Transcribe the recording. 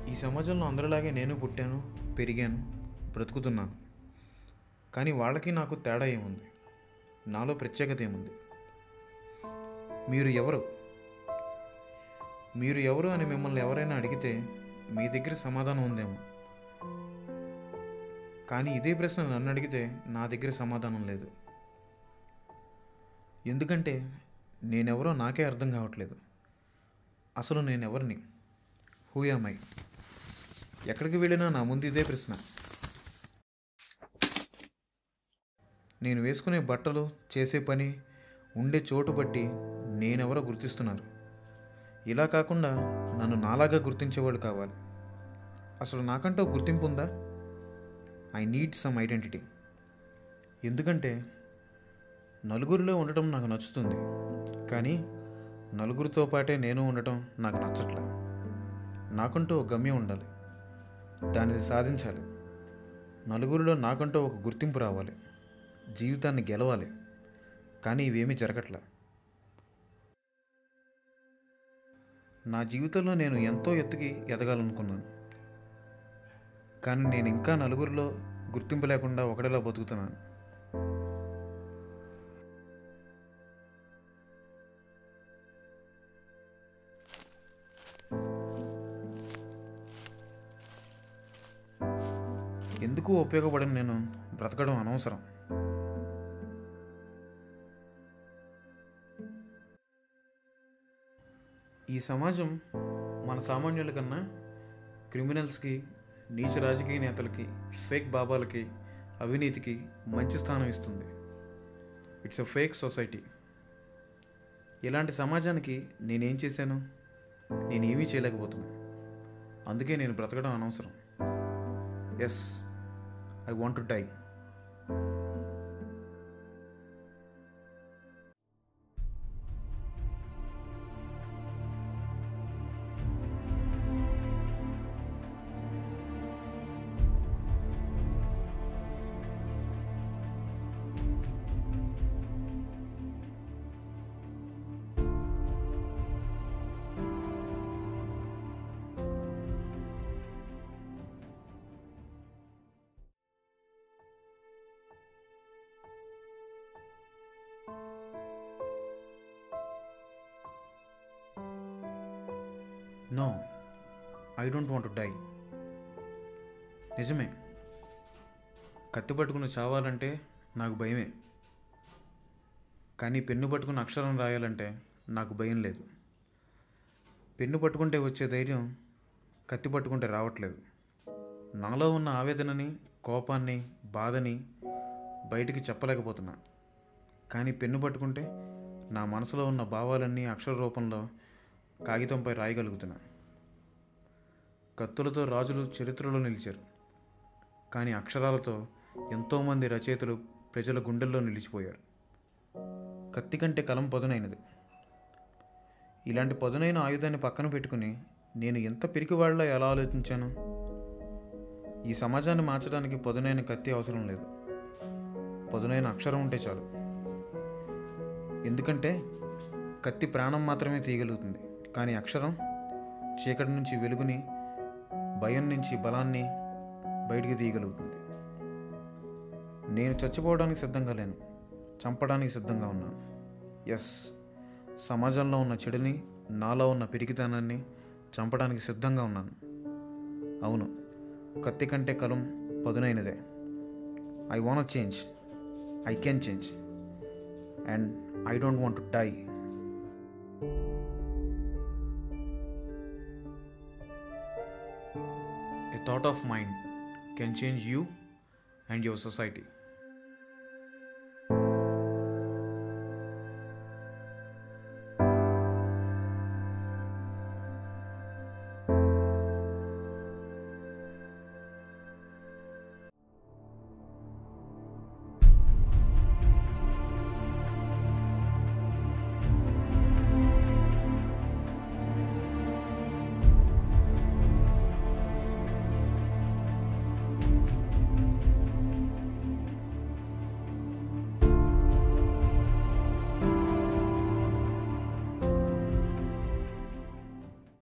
ఈ సమాజంలో అందరిలాగే నేను పుట్టాను పెరిగాను బ్రతుకుతున్నాను కానీ వాళ్ళకి నాకు తేడా ఏముంది నాలో ప్రత్యేకత ఏముంది మీరు ఎవరు మీరు ఎవరు అని మిమ్మల్ని ఎవరైనా అడిగితే మీ దగ్గర సమాధానం ఉందేమో కానీ ఇదే ప్రశ్న నన్ను అడిగితే నా దగ్గర సమాధానం లేదు ఎందుకంటే నేనెవరో నాకే అర్థం కావట్లేదు అసలు నేనెవరిని హూయామై ఎక్కడికి వెళ్ళినా నా ముందు ఇదే ప్రశ్న నేను వేసుకునే బట్టలు చేసే పని ఉండే చోటు బట్టి నేనెవరో గుర్తిస్తున్నారు ఇలా కాకుండా నన్ను నాలాగా గుర్తించేవాళ్ళు కావాలి అసలు నాకంటూ ఒక గుర్తింపు ఉందా ఐ నీడ్ సమ్ ఐడెంటిటీ ఎందుకంటే నలుగురిలో ఉండటం నాకు నచ్చుతుంది కానీ నలుగురితో పాటే నేను ఉండటం నాకు నచ్చట్లే నాకంటూ ఒక గమ్యం ఉండాలి దానిని సాధించాలి నలుగురిలో నాకంటూ ఒక గుర్తింపు రావాలి జీవితాన్ని గెలవాలి కానీ ఇవేమీ జరగట్లే నా జీవితంలో నేను ఎంతో ఎత్తుకి ఎదగాలనుకున్నాను కానీ నేను ఇంకా నలుగురిలో గుర్తింపు లేకుండా ఒకటిలా బతుకుతున్నాను ఎందుకు ఉపయోగపడని నేను బ్రతకడం అనవసరం ఈ సమాజం మన సామాన్యుల కన్నా క్రిమినల్స్కి నీచ రాజకీయ నేతలకి ఫేక్ బాబాలకి అవినీతికి మంచి స్థానం ఇస్తుంది ఇట్స్ అ ఫేక్ సొసైటీ ఇలాంటి సమాజానికి నేనేం చేశాను నేనేమీ చేయలేకపోతున్నా అందుకే నేను బ్రతకడం అనవసరం yes I want to die no I don't want to die నిజమే కత్తి పట్టుకుని చావాలంటే నాకు భయమే కానీ పెన్ను పట్టుకుని అక్షరం రాయాలంటే నాకు భయం లేదు పెన్ను పట్టుకుంటే వచ్చే ధైర్యం కత్తి పట్టుకుంటే రావట్లేదు నాలో ఉన్న ఆవేదనని కోపాన్ని బాధని బయటికి చెప్పలేకపోతున్నా కానీ పెన్ను పట్టుకుంటే నా మనసులో ఉన్న భావాలన్నీ అక్షర రూపంలో కాగితంపై రాయగలుగుతున్నా కత్తులతో రాజులు చరిత్రలో నిలిచారు కానీ అక్షరాలతో ఎంతోమంది రచయితలు ప్రజల గుండెల్లో నిలిచిపోయారు కత్తి కంటే కలం పదునైనది ఇలాంటి పదునైన ఆయుధాన్ని పక్కన పెట్టుకుని నేను ఎంత పిరికివాళ్ళ ఎలా ఆలోచించాను ఈ సమాజాన్ని మార్చడానికి పదునైన కత్తి అవసరం లేదు పదునైన అక్షరం ఉంటే చాలు ఎందుకంటే కత్తి ప్రాణం మాత్రమే తీయగలుగుతుంది కానీ అక్షరం చీకటి నుంచి వెలుగుని భయం నుంచి బలాన్ని బయటికి తీయగలుగుతుంది నేను చచ్చిపోవడానికి సిద్ధంగా లేను చంపడానికి సిద్ధంగా ఉన్నాను ఎస్ సమాజంలో ఉన్న చెడుని నాలో ఉన్న పిరికితనాన్ని చంపడానికి సిద్ధంగా ఉన్నాను అవును కత్తి కంటే కలం పదునైనదే I want change I can change and I don't want to die A thought of mine can change you and your society.